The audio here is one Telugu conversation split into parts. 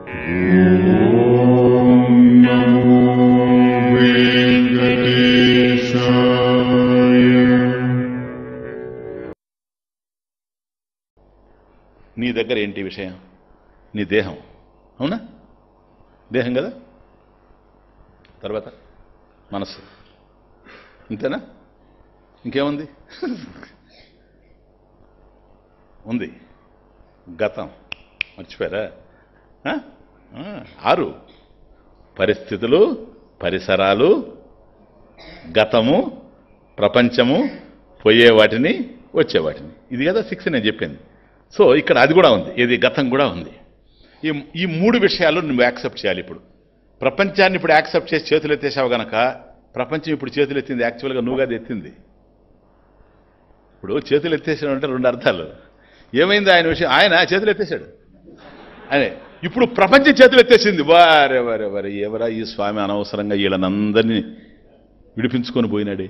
నీ దగ్గర ఏంటి విషయం నీ దేహం అవునా దేహం కదా తర్వాత మనస్సు అంతేనా ఇంకేముంది ఉంది గతం మర్చిపోయారా ఆ? ఆ, ఆరు పరిస్థితులు పరిసరాలు గతము ప్రపంచము పోయే వాటిని వచ్చే వాటిని ఇది కదా సిక్స్ నేను చెప్పింది సో ఇక్కడ అది కూడా ఉంది ఇది గతం కూడా ఉంది ఈ ఈ మూడు విషయాలు నువ్వు యాక్సెప్ట్ చేయాలి ఇప్పుడు ప్రపంచాన్ని ఇప్పుడు యాక్సెప్ట్ చేసి చేతులు ఎత్తేసావు గనక ప్రపంచం ఇప్పుడు చేతులు ఎత్తింది యాక్చువల్గా నువ్వు అది ఎత్తింది ఇప్పుడు చేతులు ఎత్తేసాడు అంటే రెండు అర్థాలు ఏమైంది ఆయన విషయం ఆయన చేతులు ఎత్తేసాడు అదే ఇప్పుడు ప్రపంచం చేతులు ఎత్తేసింది వారే వారే వారే ఎవరా ఈ స్వామి అనవసరంగా వీళ్ళనందరినీ విడిపించుకొని పోయినాడే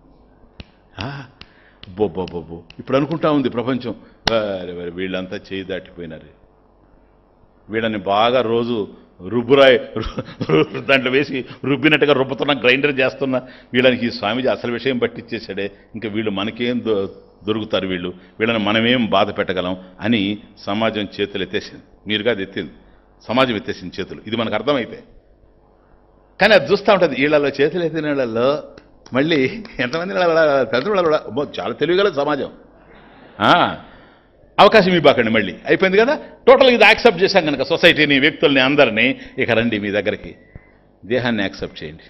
బొబ్బొబ్బొబ్బో ఇప్పుడు అనుకుంటా ఉంది ప్రపంచం వారే వారే వీళ్ళంతా చేయి దాటిపోయినారే వీళ్ళని బాగా రోజు రుబ్బురాయి రు- దాంట్లో వేసి రుబ్బినట్టుగా రుబ్బుతున్న గ్రైండర్ చేస్తున్న వీళ్ళనికి ఈ స్వామీజీ అసలు విషయం పట్టించేశాడే ఇంకా వీళ్ళు మనకేం దొ- దొరుకుతారు వీళ్ళు వీళ్ళని మనమేం బాధ పెట్టగలం అని సమాజం చేతులు ఎత్తేసింది మీరుగా అది ఎత్తింది సమాజం ఎత్తేసింది చేతులు ఇది మనకు అర్థమైతే కానీ అది చూస్తూ ఉంటుంది వీళ్ళలో చేతులు ఎత్తిన వాళ్ళల్లో మళ్ళీ ఎంతమంది పెద్ద చాలా తెలివిగల సమాజం ఆ, అవకాశం ఇవ్వకండి మళ్ళీ అయిపోయింది కదా టోటల్ ఇది యాక్సెప్ట్ చేశాం కనుక సొసైటీని వ్యక్తుల్ని అందరినీ ఇక రండి మీ దగ్గరికి దేహాన్ని యాక్సెప్ట్ చేయండి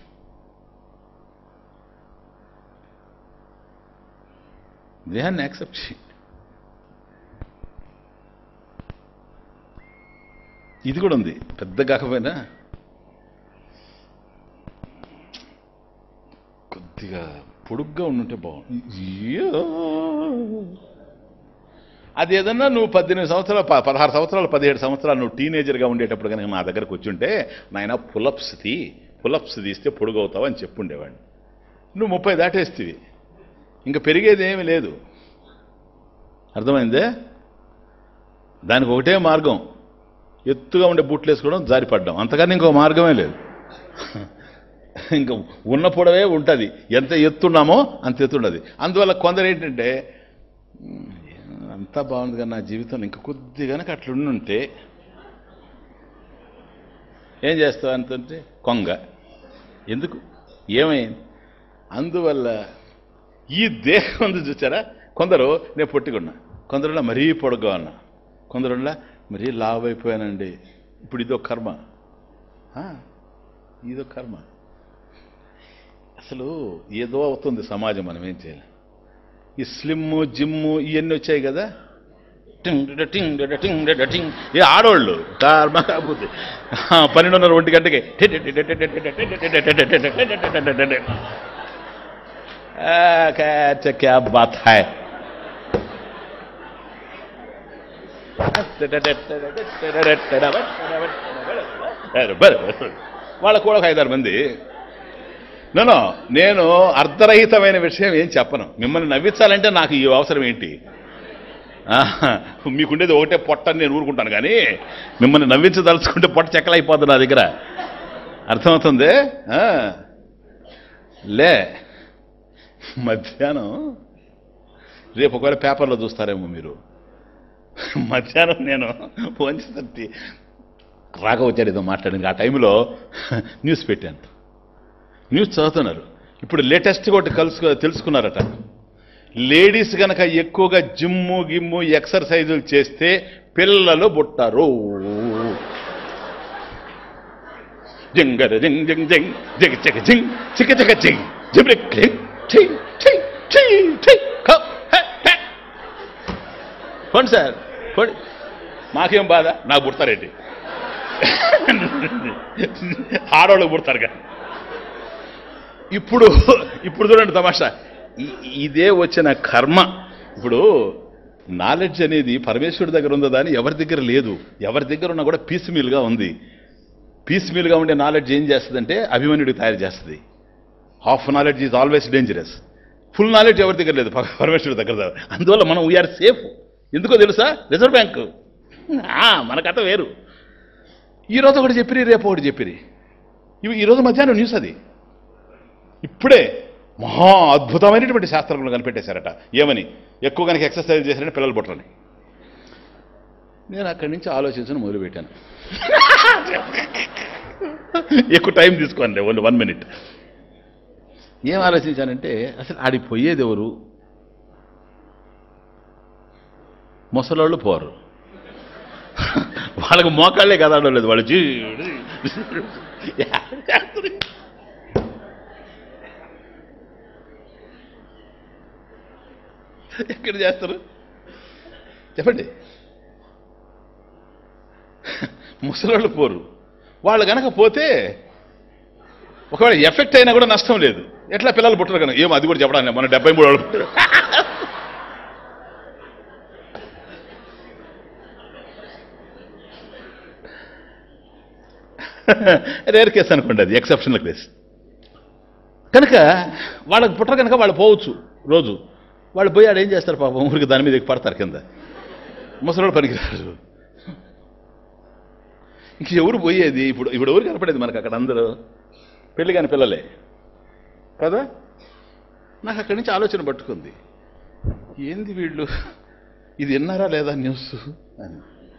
దేహాన్ని యాక్సెప్ట్ చేయండి ఇది కూడా ఉంది పెద్ద కాకపోయినా కొద్దిగా పొడుగ్గా ఉండుంటే బాగుంది అయ్యో. అది ఏదన్నా నువ్వు పద్దెనిమిది సంవత్సరాలు ప- పదహారు సంవత్సరాలు పదిహేడు సంవత్సరాలు నువ్వు టీనేజర్గా ఉండేటప్పుడు కనుక నా దగ్గరకు వచ్చుంటే నాయన పులప్స్ తీ పులప్స్ తీస్తే పొడుగవుతావు అని చెప్పుండేవాడిని నువ్వు ముప్పై దాటేస్తేవి ఇంకా పెరిగేది ఏమీ లేదు అర్థమైందే దానికి ఒకటే మార్గం ఎత్తుగా ఉండే బూట్లు వేసుకోవడం జారిపడ్డం అంతకన్నా ఇంకో మార్గమే లేదు ఇంకా ఉన్న పొడవే ఉంటుంది ఎంత ఎత్తున్నామో అంత ఎత్తుండదు అందువల్ల కొందరు ఏంటంటే "ఉమ్, అంతా బాగుంది కానీ నా జీవితం ఇంకా కొద్ది కనుక అట్లా ఉండుంటే ఏం చేస్తావు అంటుంటే కొంగ ఎందుకు ఏమైంది అందువల్ల ఈ దేహం ఉంది చూసారా కొందరు నేను పొట్టికున్నా కొందరులా మరీ పొడుగ్గా ఉన్నా కొందరులా మరీ లావ్ అయిపోయానండి ఇప్పుడు ఇదో కర్మ ఆ, ఇదో కర్మ అసలు ఏదో అవుతుంది సమాజం మనం ఏం చేయాలి ఈ స్లిమ్ జిమ్ము ఇవన్నీ వచ్చాయి కదా టింగ్ డిడ టింగ్ డిడ టింగ్ డిడ టింగ్. ఏ ఆడోళ్ళు కర్మ కాకపోతే ఆ, పన్నెండున్నర ఒంటి గంటకి ఆ, क्या क्या बात है వాళ్ళ కూడా ఒక ఐదారు మంది నేను నేను అర్ధరహితమైన విషయం ఏం చెప్పను మిమ్మల్ని నవ్వించాలంటే నాకు ఈ అవసరం ఏంటి ఆహా, మీకుండేది ఒకటే పొట్ట అని నేను ఊరుకుంటాను కానీ మిమ్మల్ని నవ్వించదలుచుకుంటే పొట్ట చెక్కలైపోద్ది నా దగ్గర అర్థమవుతుంది ఆ. లే మధ్యాహ్నం రేపు ఒకవేళ పేపర్లో చూస్తారేమో మీరు మధ్యాహ్నం నేను ఫోన్ చేస్తే రాక వచ్చాడు ఏదో మాట్లాడింది ఆ టైంలో న్యూస్ పెట్టాను న్యూస్ చదువుతున్నారు ఇప్పుడు లేటెస్ట్గా ఒకటి కలుసు తెలుసుకున్నారట లేడీస్ గనక ఎక్కువగా జిమ్ము గిమ్ము ఎక్సర్సైజులు చేస్తే పిల్లలు పుట్టారు జింగర జింగ్ జింగ్ జింగ్ జిగ చిగ జింగ్ చిక చిక జింగ్ జిబ్రిక్ జింగ్ ఛీ ఛీ ఛీ ఛీ ఖ హె హె పోండి సార్ పోండి మాకేం బాధ నాకు పుడతారేంటి ఆడవాళ్ళకి పుడతారు కదా ఇప్పుడు ఇప్పుడు చూడండి తమాషా ఇ- ఇదే వచ్చిన కర్మ ఇప్పుడు నాలెడ్జ్ అనేది పరమేశ్వరుడి దగ్గర ఉందా అని ఎవరి దగ్గర లేదు ఎవరి దగ్గర ఉన్నా కూడా పీస్ మీల్గా ఉంది పీస్ మీల్గా ఉండే నాలెడ్జ్ ఏం చేస్తుందంటే అభిమన్యుడికి తయారు చేస్తుంది half knowledge is always dangerous full knowledge ఎవరి దగ్గర లేదు ప- పరమేశ్వరుడి దగ్గర లేదు. అందువల్ల మనం వీఆర్ సేఫ్ ఎందుకో తెలుసా రిజర్వ్ బ్యాంక్ ఆ, మన కథ వేరు ఈరోజు ఒకటి చెప్పిరి రేపు ఒకటి చెప్పిరి ఇవి ఈరోజు మధ్యాహ్నం న్యూస్ అది ఇప్పుడే మహా అద్భుతమైనటువంటి శాస్త్రజ్ఞులు కనిపెట్టేశారట ఏమని ఎక్కువ కనుక ఎక్సర్సైజ్ చేశారని పిల్లలు పుట్టరని నేను అక్కడి నుంచి ఆలోచించడం మొదలుపెట్టాను ఎక్కువ టైం తీసుకోండి ఓన్లీ వన్ మినిట్ ఏం ఆలోచించానంటే అసలు ఆడికి పోయేది ఎవరు ముసలోళ్ళు పోరు వాళ్ళకి మోకాళ్ళే కదడం లేదు వాళ్ళు జీ ఎక్కడ చేస్తారు చెప్పండి ముసలోళ్ళు పోరు వాళ్ళు గనక పోతే ఒకవేళ ఎఫెక్ట్ అయినా కూడా నష్టం లేదు ఎట్లా పిల్లలు పుట్టరు కనుక ఏమో అది కూడా చెప్పడానికి మన డెబ్బై మూడు వాళ్ళు పుట్టారు. రేర్ కేసు అనుకోండి అది ఎక్సెప్షనల్ కేసు కనుక వాళ్ళకి పుట్టరు కనుక వాళ్ళు పోవచ్చు రోజు వాళ్ళు పోయి ఆడ ఏం చేస్తారు పాపం ఊరికి దాని మీద ఎక్కి పడతారు కింద ముసలోడు పనికిరారు ఇంక ఎవరు పోయేది ఇప్పుడు ఇప్పుడు ఎవరు కనపడేది మనకు అక్కడ అందరూ పెళ్లి కాని పిల్లలే కదా నాకు అక్కడి నుంచి ఆలోచన పట్టుకుంది ఏంది వీళ్ళు ఇది విన్నారా లేదా న్యూస్ అని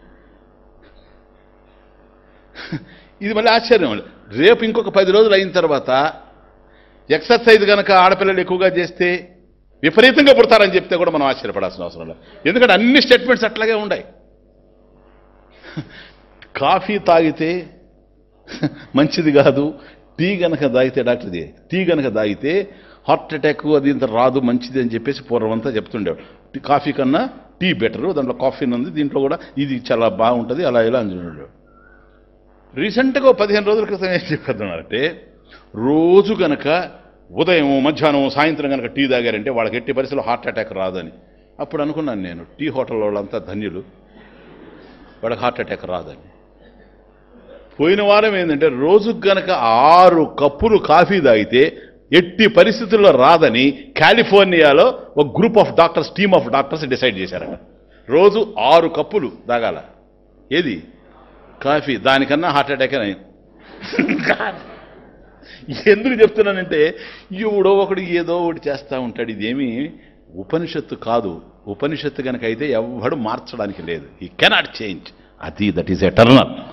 ఇది మళ్ళీ ఆశ్చర్యం రేపు ఇంకొక పది రోజులు అయిన తర్వాత ఎక్సర్సైజ్ కనుక ఆడపిల్లలు ఎక్కువగా చేస్తే విపరీతంగా పుడతారని చెప్తే కూడా మనం ఆశ్చర్యపడాల్సిన అవసరం లేదు ఎందుకంటే అన్ని స్టేట్మెంట్స్ అట్లాగే ఉన్నాయి కాఫీ తాగితే మంచిది కాదు టీ గనక తాగితే డాక్టర్ది టీ గనక తాగితే హార్ట్ అటాక్ అది ఇంత రాదు మంచిది అని చెప్పేసి పూర్వం అంతా చెప్తుండేవాడు టీ కాఫీ కన్నా టీ బెటరు దాంట్లో కాఫీన్ ఉంది దీంట్లో కూడా ఇది చాలా బాగుంటుంది అలా ఇలా అని రీసెంట్గా ఓ పదిహేను రోజుల క్రితం ఏం చెప్పేస్తున్నారంటే రోజు గనక ఉదయం మధ్యాహ్నం సాయంత్రం కనుక టీ తాగారంటే వాళ్ళకి ఎట్టి పరిస్థితుల్లో హార్ట్ అటాక్ రాదని అప్పుడు అనుకున్నాను నేను టీ హోటల్ వాళ్ళంతా ధన్యులు వాళ్ళకి హార్ట్ అటాక్ రాదని పోయిన వారం ఏంటంటే రోజుకు గనక ఆరు కప్పులు కాఫీ తాగితే ఎట్టి పరిస్థితుల్లో రాదని కాలిఫోర్నియాలో ఒక group of doctors team of doctors decide చేశారట రోజు ఆరు కప్పులు తాగాల ఏది కాఫీ దానికన్నా హార్ట్ అటాక్ అని ఎందుకు చెప్తున్నానంటే ఎవడో ఒకడు ఏదో ఒకటి చేస్తూ ఉంటాడు ఇదేమి ఉపనిషత్తు కాదు ఉపనిషత్తు కనుక అయితే ఎవ్వడు మార్చడానికి లేదు ఈ కెనాట్ చేంజ్ అది దట్ ఈస్ ఎటర్నల్